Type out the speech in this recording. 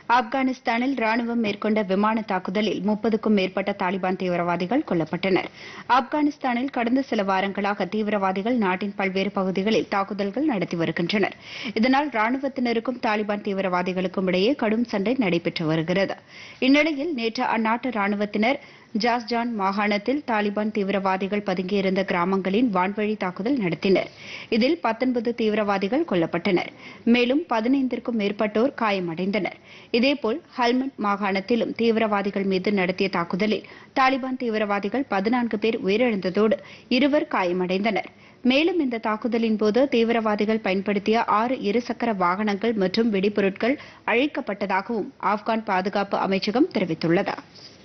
ஆப்கானிஸ்தானில் ராணுவம் மேற்கொண்ட விமான தாக்குதலில் முப்பதுக்கும் மேற்பட்ட தாலிபான் தீவிரவாதிகள் கொல்லப்பட்டனர் ஆப்கானிஸ்தானில் கடந்த சில வாரங்களாக தீவிரவாதிகள் நாட்டின் பல்வேறு பகுதிகளில் தாக்குதல்கள் நடத்தி வருகின்றனர் இதனால் ராணுவத்தினருக்கும் தாலிபான் தீவிரவாதிகளுக்கும் இடையே கடும் சண்டை நடைபெற்று வருகிறது இந்நிலையில் நேற்று அந்நாட்டு ராணுவத்தினர் ஜாஸ்ஜான் மாகாணத்தில் தாலிபான் தீவிரவாதிகள் பதுங்கியிருந்த கிராமங்களின் வான்வழி தாக்குதல் நடத்தினர் இதில் பத்தொன்பது தீவிரவாதிகள் கொல்லப்பட்டனர் மேலும் பதினைந்திற்கும் மேற்பட்டோர் காயமடைந்தனர் இதேபோல் ஹல்மண்ட் மாகாணத்திலும் தீவிரவாதிகள் மீது நடத்திய தாக்குதலில் தாலிபான் தீவிரவாதிகள் பதினான்கு பேர் உயிரிழந்ததோடு இருவர் காயமடைந்தனர் மேலும் இந்த தாக்குதலின் போது தீவிரவாதிகள் பயன்படுத்திய ஆறு இருசக்கர வாகனங்கள் மற்றும் வெடிபொருட்கள் அழிக்கப்பட்டதாகவும் ஆப்கான் பாதுகாப்பு அமைச்சகம் தெரிவித்துள்ளது